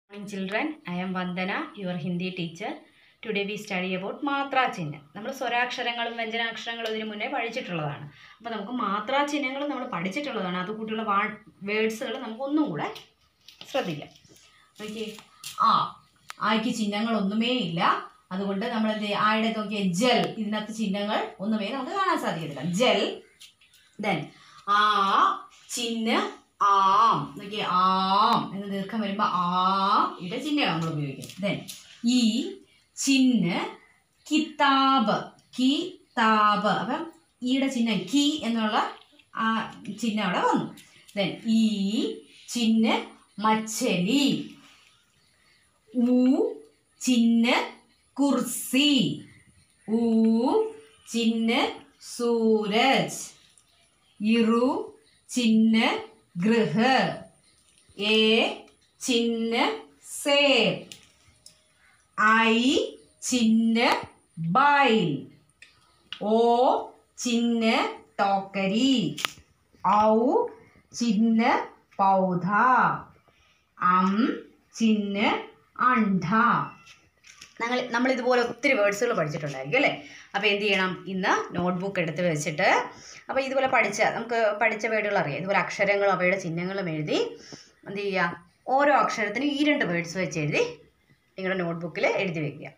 morning children i am vandana your hindi teacher today we study about മാത്രാ ചിഹ്നം നമ്മൾ സ്വരാക്ഷരങ്ങളും വ്യഞ്ജനാക്ഷരങ്ങളും ഇതിനു മുന്നേ പഠിച്ചിട്ടുള്ളതാണ് അപ്പോൾ നമുക്ക് മാത്രാ ചിഹ്നങ്ങൾ നമ്മൾ പഠിച്ചിട്ടുള്ളതാണ് അത് കൂട്ടിയുള്ള വാ വേർഡ്സുകൾ നമുക്ക് ഒന്നും കൂടെ ശ്രദ്ധിക്കാം നോക്കിയേ ആ ആയ്ക്ക് ചിഹ്നങ്ങളൊന്നുമേ ഇല്ല അതുകൊണ്ട് നമ്മൾ എന്ത് ചെയ്യും? ആയുടെ നോക്കിയ ജൽ ഇതിനകത്ത് ചിഹ്നങ്ങൾ ഒന്നുമേ നമുക്ക് കാണാൻ സാധിക്കത്തില്ല ജൽ ദെൻ ആ ചിഹ്ന ആം നോക്കിയേ ആം എന്ന് ദീർഘം വരുമ്പോൾ ആ യുടെ ചിഹ്നം നമ്മൾ ഉപയോഗിക്കും ദെൻ ഈ ചിഹ്ന കിതാബ് കിതാബ് അപ്പം ഈയുടെ ചിഹ്നം കി എന്നുള്ള ആ ചിഹ്നം അവിടെ വന്നു ദെൻ ഈ ചിഹ്ന മച്ചലി ഊ ചിഹ്ന കുർസി ഊ ചിഹ്ന സൂരജ് ഇറു ചിഹ്ന ഗൃഹ എ ചിഹ്ന സേബ് ഐ ചിഹ്ന ബൈൽ ഓ ചിഹ്ന ടോക്കരി ഔ ചിഹ്ന പൗധ അം ചിഹ്ന അണ്ഡ ഞങ്ങൾ നമ്മൾ ഇതുപോലെ ഒത്തിരി വേർഡ്സുകൾ പഠിച്ചിട്ടുണ്ടായിരിക്കും അല്ലേ അപ്പോൾ എന്ത് ചെയ്യണം ഇന്ന് നോട്ട്ബുക്ക് എടുത്ത് വെച്ചിട്ട് അപ്പോൾ ഇതുപോലെ പഠിച്ച നമുക്ക് പഠിച്ച വേർഡുകൾ അറിയാം ഇതുപോലെ അക്ഷരങ്ങളും അവയുടെ ചിഹ്നങ്ങളും എഴുതി എന്ത് ചെയ്യുക ഓരോ അക്ഷരത്തിനും ഈ രണ്ട് വേർഡ്സ് വെച്ച് എഴുതി നിങ്ങളുടെ നോട്ട്ബുക്കിൽ എഴുതി വെക്കുക